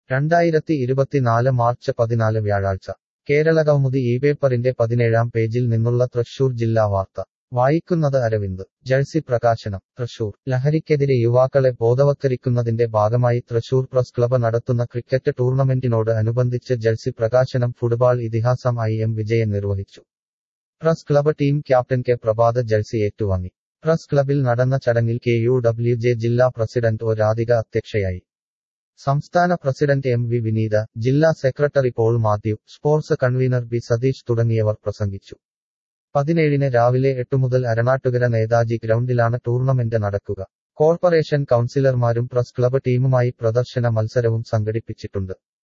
രണ്ടായിരത്തി ഇരുപത്തിനാല് മാർച്ച് പതിനാല് വ്യാഴാഴ്ച കേരളകൗമുദി ഈ പേപ്പറിന്റെ പതിനേഴാം പേജിൽ നിന്നുള്ള തൃശൂർ ജില്ലാ വാർത്ത വായിക്കുന്നത് അരവിന്ദ് ജഴ്സി പ്രകാശനം തൃശൂർ ലഹരിക്കെതിരെ യുവാക്കളെ ബോധവത്കരിക്കുന്നതിന്റെ ഭാഗമായി തൃശൂർ പ്രസ് ക്ലബ് നടത്തുന്ന ക്രിക്കറ്റ് ടൂർണമെന്റിനോട് അനുബന്ധിച്ച് ജഴ്സി പ്രകാശനം ഫുട്ബാൾ ഇതിഹാസം ഐ എം വിജയൻ നിർവഹിച്ചു press club team captain K Prabhat jersey ഏറ്റുവാങ്ങി പ്രസ് ക്ലബിൽ നടന്ന ചടങ്ങിൽ കെ യു ഡബ്ല്യു ജെ ജില്ലാ പ്രസിഡന്റ് ഒ രാധിക അധ്യക്ഷയായി സംസ്ഥാന പ്രസിഡന്റ് എം വി വിനീത ജില്ലാ secretary Paul Mathew sports convener B Satheesh തുടങ്ങിയവർ പ്രസംഗിച്ചു പതിനേഴിന് രാവിലെ എട്ട് മുതൽ അരണാട്ടുകര നേതാജി ഗ്രൗണ്ടിലാണ് ടൂർണമെന്റ് നടക്കുക കോർപ്പറേഷൻ കൗൺസിലർമാരും പ്രസ് ക്ലബ് ടീമുമായി പ്രദർശന മത്സരവും സംഘടിപ്പിച്ചിട്ടുണ്ട്